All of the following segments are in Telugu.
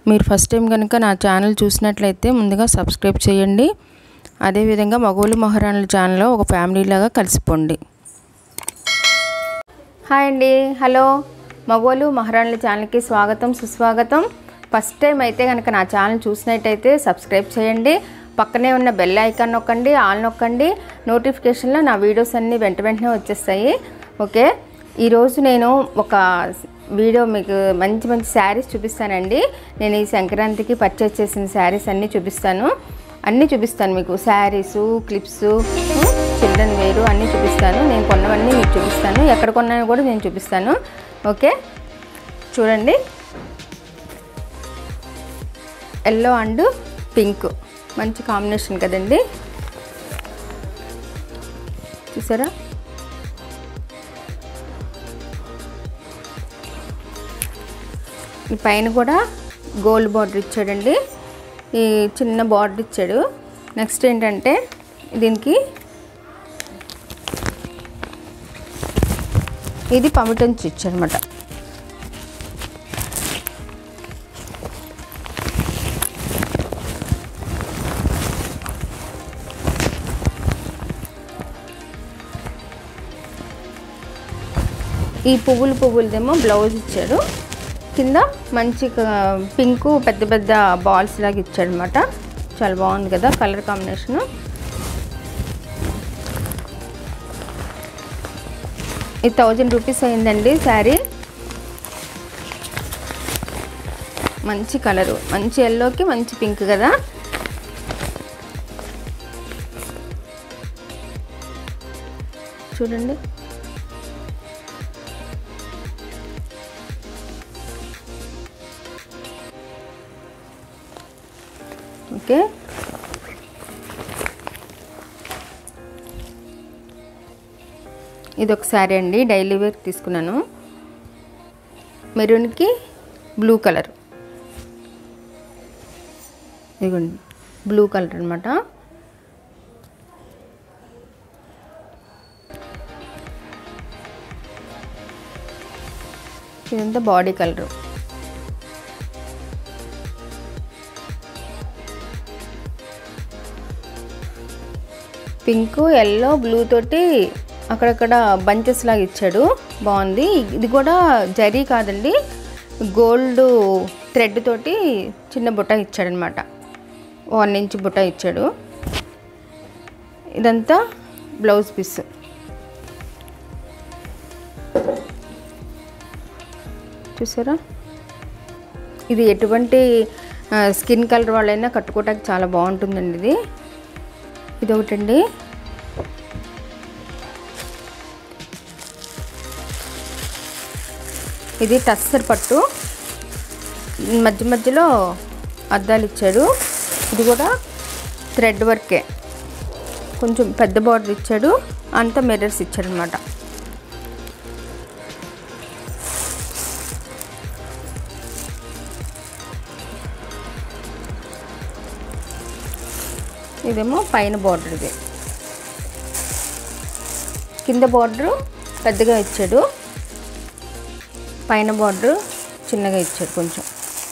మీరు ఫస్ట్ టైం కనుక నా ఛానల్ చూసినట్లయితే ముందుగా సబ్స్క్రైబ్ చేయండి అదేవిధంగా మగోలు మహారాణుల ఛానల్లో ఒక ఫ్యామిలీ లాగా కలిసిపోండి హాయ్ అండి హలో మగోలు మహారాణుల ఛానల్కి స్వాగతం సుస్వాగతం ఫస్ట్ టైం అయితే కనుక నా ఛానల్ చూసినట్టయితే సబ్స్క్రైబ్ చేయండి పక్కనే ఉన్న బెల్ ఐకాన్ నొక్కండి ఆల్ నొక్కండి నోటిఫికేషన్లో నా వీడియోస్ అన్నీ వెంట వెంటనే వచ్చేస్తాయి ఓకే ఈరోజు నేను ఒక వీడియో మీకు మంచి మంచి శారీస్ చూపిస్తానండి నేను ఈ సంక్రాంతికి పర్చేస్ చేసిన శారీస్ అన్నీ చూపిస్తాను అన్నీ చూపిస్తాను మీకు శారీసు క్లిప్స్ చిల్డ్రన్ వేరు అన్నీ చూపిస్తాను నేను కొన్నవన్నీ మీకు చూపిస్తాను ఎక్కడ కొన్నానో కూడా నేను చూపిస్తాను ఓకే చూడండి ఎల్లో అండ్ పింక్ మంచి కాంబినేషన్ కదండి చూసారా ఈ పైన కూడా గోల్డ్ బార్డర్ ఇచ్చాడండి ఈ చిన్న బార్డర్ ఇచ్చాడు నెక్స్ట్ ఏంటంటే దీనికి ఇది పమిటన్స్ ఇచ్చాడనమాట ఈ పువ్వులు పువ్వులదేమో బ్లౌజ్ ఇచ్చాడు కింద మంచి పింకు పెద్ద పెద్ద బాల్స్ లాగా ఇచ్చాడు అనమాట చాలా బాగుంది కదా కలర్ కాంబినేషను ఇది థౌజండ్ రూపీస్ అయిందండి శారీ మంచి కలరు మంచి ఎల్లోకి మంచి పింక్ కదా చూడండి ఓకే ఇది ఒక శారీ అండి డైలీ వేర్ తీసుకున్నాను మెరూన్కి బ్లూ కలర్ ఇదిగోండి బ్లూ కలర్ అనమాట ఇదంతా body colour pink yellow blue తోటి అక్కడక్కడ బంచెస్ లాగా ఇచ్చాడు బాగుంది ఇది కూడా జరీ కాదండి గోల్డ్ థ్రెడ్ తోటి చిన్న బుట్ట ఇచ్చాడనమాట వన్ ఇంచ్ బుట్ట ఇచ్చాడు ఇదంతా బ్లౌజ్ పీస్ చూసారా ఇది ఎటువంటి స్కిన్ కలర్ వాళ్ళైనా కట్టుకోవడానికి చాలా బాగుంటుందండి ఇది ఇది ఒకటండి ఇది టస్సర్ పట్టు మధ్య మధ్యలో అద్దాలు ఇచ్చాడు ఇది కూడా థ్రెడ్ వర్కే కొంచెం పెద్ద బార్డర్ ఇచ్చాడు అంతా మిర్రర్స్ ఇచ్చాడు అనమాట ఇదేమో పైన బార్డర్ ఇది కింద బార్డరు పెద్దగా ఇచ్చాడు పైన బార్డరు చిన్నగా ఇచ్చాడు కొంచెం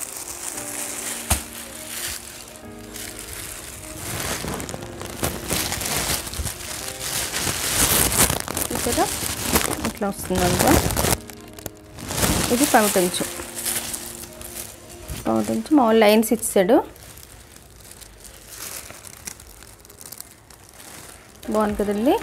చూసారా ఇట్లా వస్తుందంట ఇది పమిటంచు పమిటంచు మామూలు లైన్స్ ఇచ్చాడు బాగుంది కదండి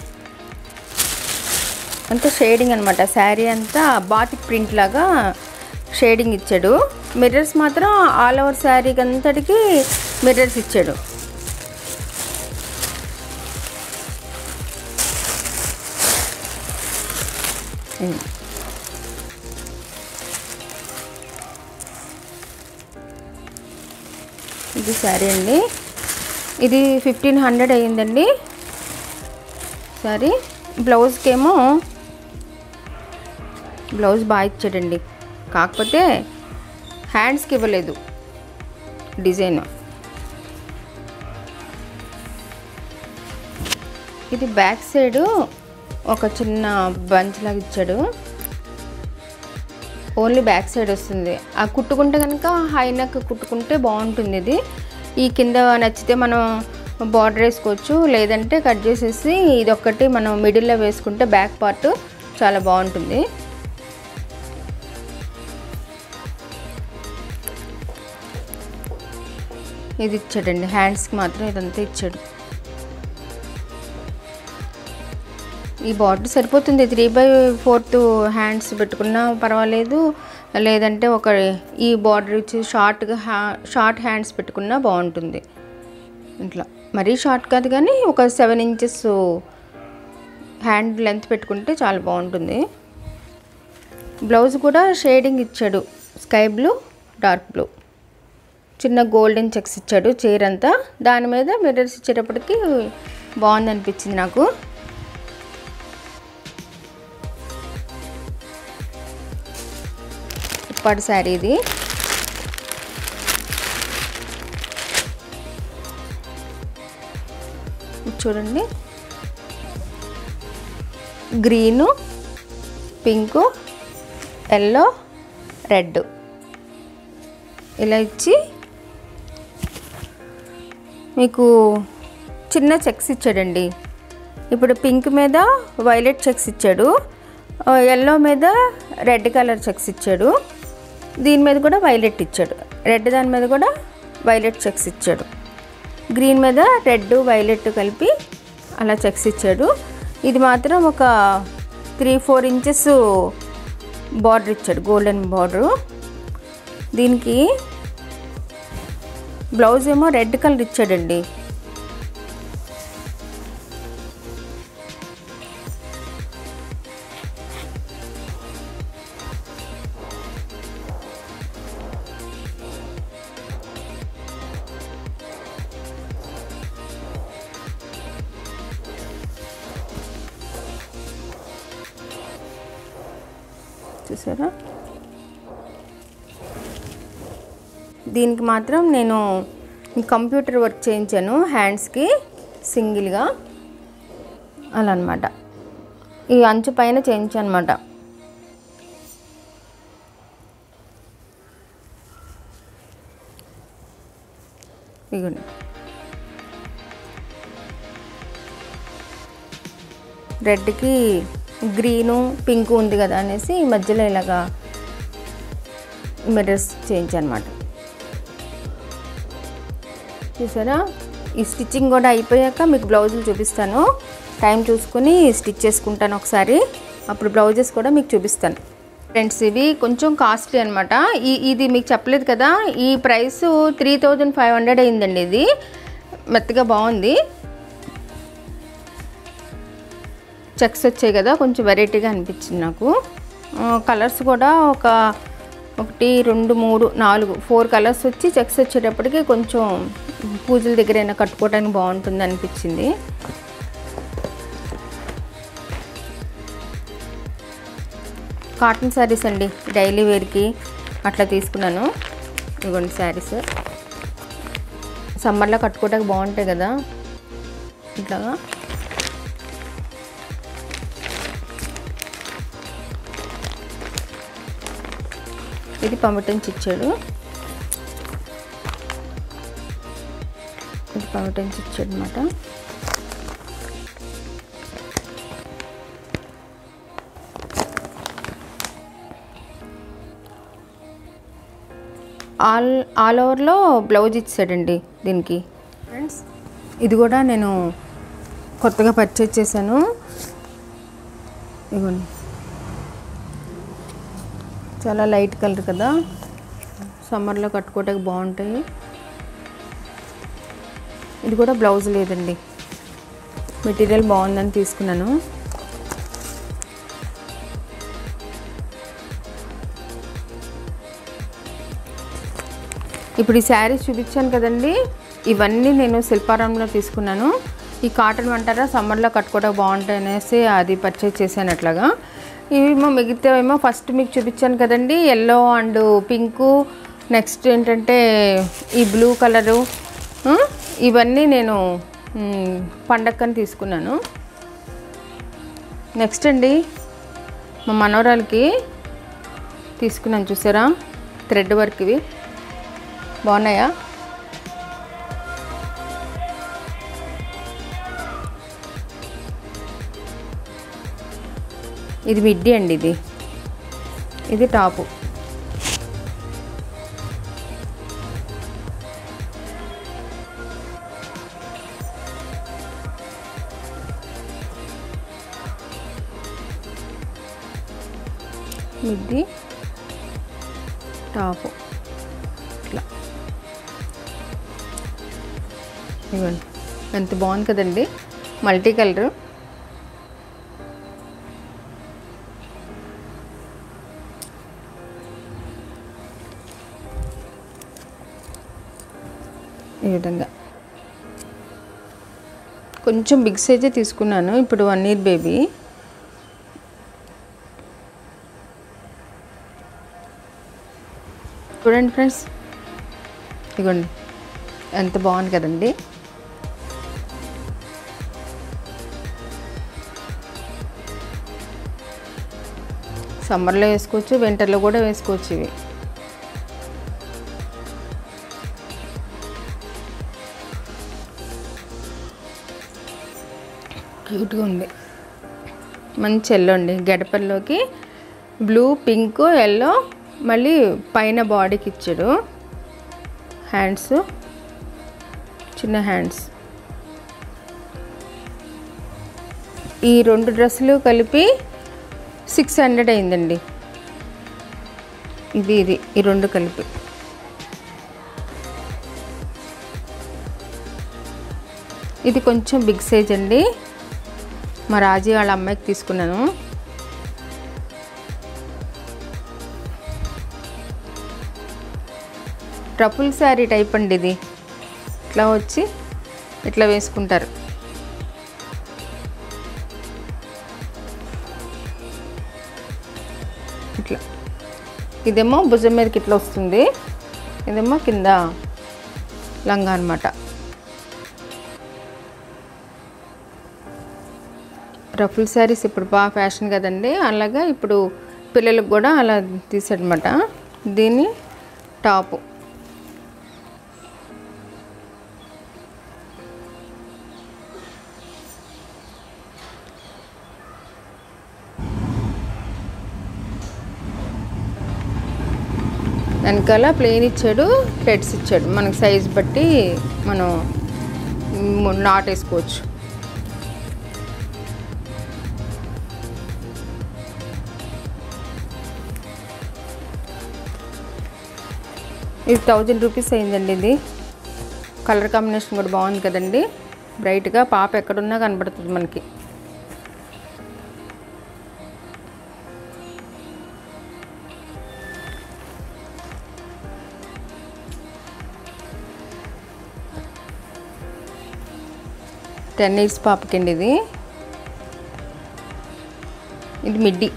అంతా షేడింగ్ అనమాట శారీ అంతా బాతిక్ ప్రింట్ లాగా షేడింగ్ ఇచ్చాడు మిర్రర్స్ మాత్రం ఆల్ ఓవర్ శారీకి అంతటికి మిర్రర్స్ ఇచ్చాడు ఇది శారీ అండి ఇది ఫిఫ్టీన్ హండ్రెడ్ అయ్యిందండి సారీ బ్లౌజ్కేమో బ్లౌజ్ బాగా ఇచ్చాడండి కాకపోతే హ్యాండ్స్కి ఇవ్వలేదు డిజైన్ ఇది బ్యాక్ సైడు ఒక చిన్న బంచ్ లాగా ఇచ్చాడు ఓన్లీ బ్యాక్ సైడ్ వస్తుంది ఆ కుట్టుకుంటే కనుక హై నెక్ కుట్టుకుంటే బాగుంటుంది ఇది ఈ కింద నచ్చితే మనం బార్డర్ వేసుకోవచ్చు లేదంటే కట్ చేసేసి ఇది ఒక్కటి మనం మిడిల్లో వేసుకుంటే బ్యాక్ పార్ట్ చాలా బాగుంటుంది ఇది ఇచ్చాడండి హ్యాండ్స్కి మాత్రం ఇదంతా ఇచ్చాడు ఈ బార్డర్ సరిపోతుంది త్రీ బై ఫోర్త్ హ్యాండ్స్ పెట్టుకున్నా పర్వాలేదు లేదంటే ఒక ఈ బార్డర్ ఇచ్చి షార్ట్గా హ్యా షార్ట్ హ్యాండ్స్ పెట్టుకున్నా బాగుంటుంది ఇట్లా మరీ షార్ట్ కాదు కానీ ఒక సెవెన్ ఇంచెస్ హ్యాండ్ లెంత్ పెట్టుకుంటే చాలా బాగుంటుంది బ్లౌజ్ కూడా షేడింగ్ ఇచ్చాడు స్కై బ్లూ డార్క్ బ్లూ చిన్న గోల్డెన్ చెక్స్ ఇచ్చాడు చైర్ అంతా దాని మీద మిర్రర్స్ ఇచ్చేటప్పటికి బాగుంది అనిపించింది నాకు ఉప్పాడు శారీ ఇది ఇది చూడండి గ్రీను పింకు ఎల్లో రెడ్ ఇలా ఇచ్చి మీకు చిన్న చెక్స్ ఇచ్చాడండి ఇప్పుడు పింక్ మీద వైలెట్ చెక్స్ ఇచ్చాడు ఎల్లో మీద రెడ్ కలర్ చెక్స్ ఇచ్చాడు దీని మీద కూడా వైలెట్ ఇచ్చాడు రెడ్ దాని మీద కూడా వైలెట్ చెక్స్ ఇచ్చాడు గ్రీన్ మీద రెడ్ వైలెట్ కలిపి అలా చెక్స్ ఇచ్చాడు ఇది మాత్రం ఒక త్రీ ఫోర్ ఇంచెస్ బార్డర్ ఇచ్చాడు గోల్డెన్ బార్డరు దీనికి బ్లౌజ్ ఏమో రెడ్ కలర్ ఇచ్చాడండి చూసారా దీనికి మాత్రం నేను కంప్యూటర్ వర్క్ చేయించాను హ్యాండ్స్కి సింగిల్గా అలా అనమాట ఈ అంచు పైన చేయించాను అనమాట ఇగోండి రెడ్కి గ్రీను పింక్ ఉంది కదా అనేసి ఈ మధ్యలో ఇలాగా మిర్రర్స్ చేయించాను అనమాట చూసారా ఈ స్టిచ్చింగ్ కూడా అయిపోయాక మీకు బ్లౌజులు చూపిస్తాను టైం చూసుకుని స్టిచ్ చేసుకుంటాను ఒకసారి అప్పుడు బ్లౌజెస్ కూడా మీకు చూపిస్తాను ఫ్రెండ్స్ ఇవి కొంచెం కాస్ట్లీ అనమాట ఈ ఇది మీకు చెప్పలేదు కదా ఈ price three thousand five hundred అయిందండి ఇది మెత్తగా బాగుంది చెక్స్ వచ్చాయి కదా కొంచెం వెరైటీగా అనిపించింది నాకు కలర్స్ కూడా ఒక ఒకటి రెండు మూడు నాలుగు ఫోర్ కలర్స్ వచ్చి చెక్స్ వచ్చేటప్పటికి కొంచెం పూజల దగ్గరైనా కట్టుకోవడానికి బాగుంటుంది అనిపించింది కాటన్ శారీస్ అండి డైలీ వేర్కి అట్లా తీసుకున్నాను ఇవ్వండి శారీస్ సమ్మర్లో కట్టుకోవడానికి బాగుంటాయి కదా ఇట్లాగా ఇది పమిటన్స్ ఇచ్చాడు ఇది పమిటన్స్ ఇచ్చాడు అనమాట ఆల్ ఆల్ ఓవర్లో బ్లౌజ్ ఇచ్చాడండి దీనికి ఫ్రెండ్స్ ఇది కూడా నేను కొత్తగా పర్చేజ్ చేశాను ఇవ్వండి చాలా లైట్ కలర్ కదా సమ్మర్లో కట్టుకోవడానికి బాగుంటాయి ఇది కూడా బ్లౌజ్ లేదండి మెటీరియల్ బాగుందని తీసుకున్నాను ఇప్పుడు ఈ శారీస్ చూపించాను కదండి ఇవన్నీ నేను శిల్పారాంలో తీసుకున్నాను ఈ కాటన్ అంటారా సమ్మర్లో కట్టుకోవడానికి బాగుంటాయి అనేసి అది పర్చేజ్ చేశాను అట్లాగా ఇవేమో మిగతావేమో ఫస్ట్ మీకు చూపించాను కదండి ఎల్లో అండ్ పింకు నెక్స్ట్ ఏంటంటే ఈ బ్లూ కలరు ఆ, ఇవన్నీ నేను మ్, పండక్కని తీసుకున్నాను నెక్స్ట్ అండి మా మనవరాలకి తీసుకున్నాను చూసారా థ్రెడ్ వర్క్ ఇవి బాగున్నాయా ఇది మిడ్డీ అండి ఇది ఇది టాపు మిడ్డీ టాపు ఇట్లా ఇవ్వండి ఎంత బాగుంది కదండి మల్టీ కలర్ ఈ విధంగా కొంచెం బిగ్ సైజే తీసుకున్నాను ఇప్పుడు వన్ ఇయర్ బేబీ చూడండి ఫ్రెండ్స్ ఇగోండి ఎంత బాగుంది కదండి సమ్మర్లో వేసుకోవచ్చు వింటర్లో కూడా వేసుకోవచ్చు ఇవి క్యూట్గా ఉంది మంచి ఎల్లో అండి గడపల్లోకి బ్లూ పింక్ ఎల్లో మళ్ళీ పైన బాడీకి ఇచ్చాడు హ్యాండ్స్ చిన్న హ్యాండ్స్ ఈ రెండు డ్రెస్సులు కలిపి సిక్స్ హండ్రెడ్ అయిందండి ఇది ఇది ఈ రెండు కలిపి ఇది కొంచెం బిగ్ సైజ్ అండి మా రాజీ వాళ్ళ అమ్మాయికి తీసుకున్నాను ట్రపుల్ శారీ టైప్ అండి ఇది ఇట్లా వచ్చి ఇట్లా వేసుకుంటారు ఇట్లా ఇదేమో భుజం మీదకి ఇట్లా వస్తుంది ఇదేమో కింద లంగా అనమాట రఫుల్ శారీస్ ఇప్పుడు బాగా ఫ్యాషన్ కదండి అలాగా ఇప్పుడు పిల్లలకు కూడా అలా తీసాడనమాట దీని టాపు వెనకాల ప్లెయిన్ ఇచ్చాడు థ్రెడ్స్ ఇచ్చాడు మనకి సైజ్ బట్టి మనం మ్, నాట్ వేసుకోవచ్చు ఇది థౌజండ్ రూపీస్ అయిందండి ఇది కలర్ కాంబినేషన్ కూడా బాగుంది కదండి బ్రైట్గా పాప ఎక్కడున్నా కనబడుతుంది మనకి టెన్ ఇయర్స్ పాపకండి ఇది ఇది మిడ్డీ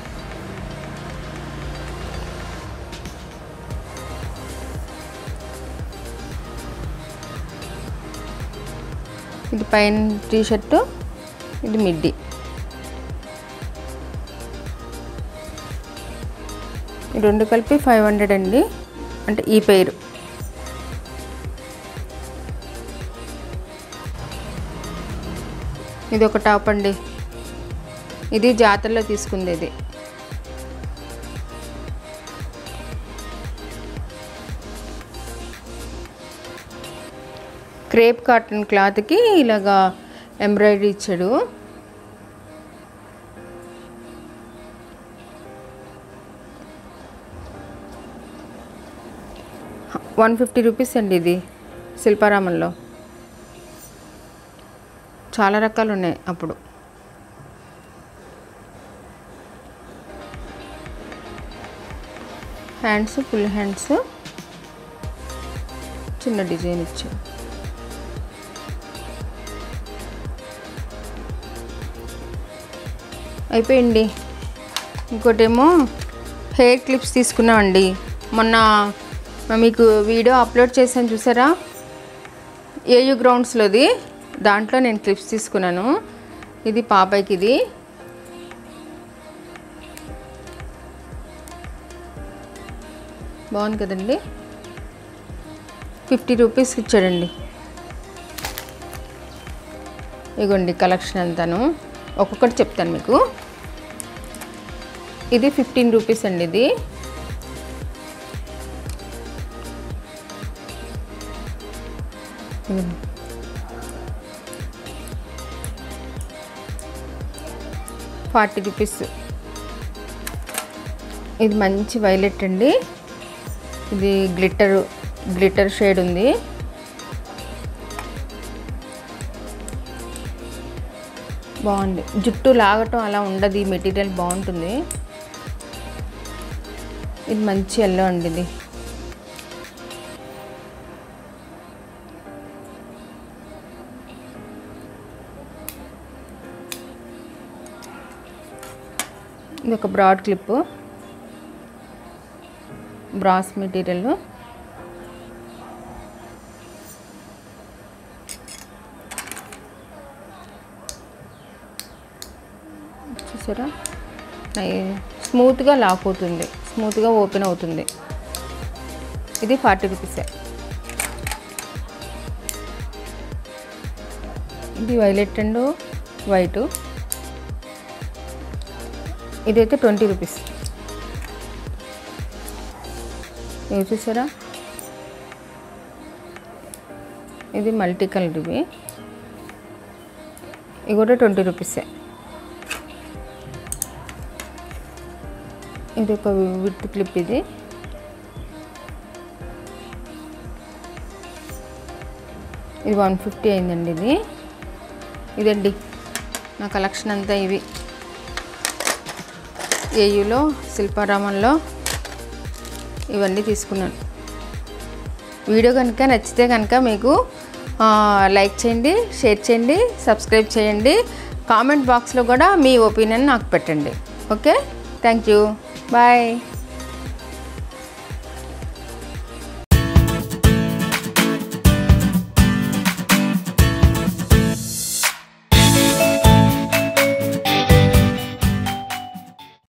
ఇది పైన టీ షర్టు ఇది మిడ్డీ ఈ రెండు కలిపి ఫైవ్ హండ్రెడ్ అండి అంటే ఈ పేరు ఇది ఒక టాప్ అండి ఇది జాతరలో తీసుకుంది ఇది క్రేప్ కాటన్ క్లాత్కి ఇలాగా ఎంబ్రాయిడరీ ఇచ్చాడు వన్ ఫిఫ్టీ రూపీస్ అండి ఇది శిల్పారామంలో చాలా రకాలు ఉన్నాయి అప్పుడు హ్యాండ్స్ ఫుల్ హ్యాండ్స్ చిన్న డిజైన్ ఇచ్చాడు అయిపోయింది ఇంకోటేమో హెయిర్ క్లిప్స్ తీసుకున్నామండి మొన్న మీకు వీడియో అప్లోడ్ చేశాను చూసారా ఏయు గ్రౌండ్స్లోది దాంట్లో నేను క్లిప్స్ తీసుకున్నాను ఇది పాపాయికి ఇది బాగుంది కదండి ఫిఫ్టీ రూపీస్ ఇచ్చాడండి ఇగోండి కలెక్షన్ అంతాను ఒక్కొక్కటి చెప్తాను మీకు ఇది ఫిఫ్టీన్ రూపీస్ అండి ఇది ఇదిగోండి. ఫార్టీ రూపీస్ ఇది మంచి వైలెట్ అండి ఇది గ్లిట్టర్ గ్లిట్టర్ షేడ్ ఉంది బాగుంది జుట్టు లాగటం అలా ఉండదు ఈ మెటీరియల్ బాగుంటుంది ఇది మంచి ఎల్లో అండి ఇది ఇది ఒక బ్రాడ్ క్లిప్ బ్రాస్ మెటీరియల్ చూసారా నై- స్మూత్గా లాక్ అవుతుంది స్మూత్గా ఓపెన్ అవుతుంది ఇది ఫార్టీ రూపీసే ఇది వైలెట్ అండ్ వైట్ ఇదైతే ట్వంటీ రూపీస్ ఇవి చూసారా ఇది మల్టీ కలర్ ఇవి ఇవి కూడా ట్వంటీ రూపీసే ఇది ఒక విత్ క్లిప్ ఇది ఇది వన్ ఫిఫ్టీ అయిందండి ఇది ఇదండి నా కలెక్షన్ అంతా ఇవి ఏయులో శిల్పారామంలో ఇవన్నీ తీసుకున్నాను వీడియో కనుక నచ్చితే కనుక మీకు ఆ, లైక్ చేయండి షేర్ చేయండి సబ్స్క్రైబ్ చేయండి కామెంట్ బాక్స్లో కూడా మీ ఒపీనియన్ నాకు పెట్టండి ఓకే థ్యాంక్ యూ బాయ్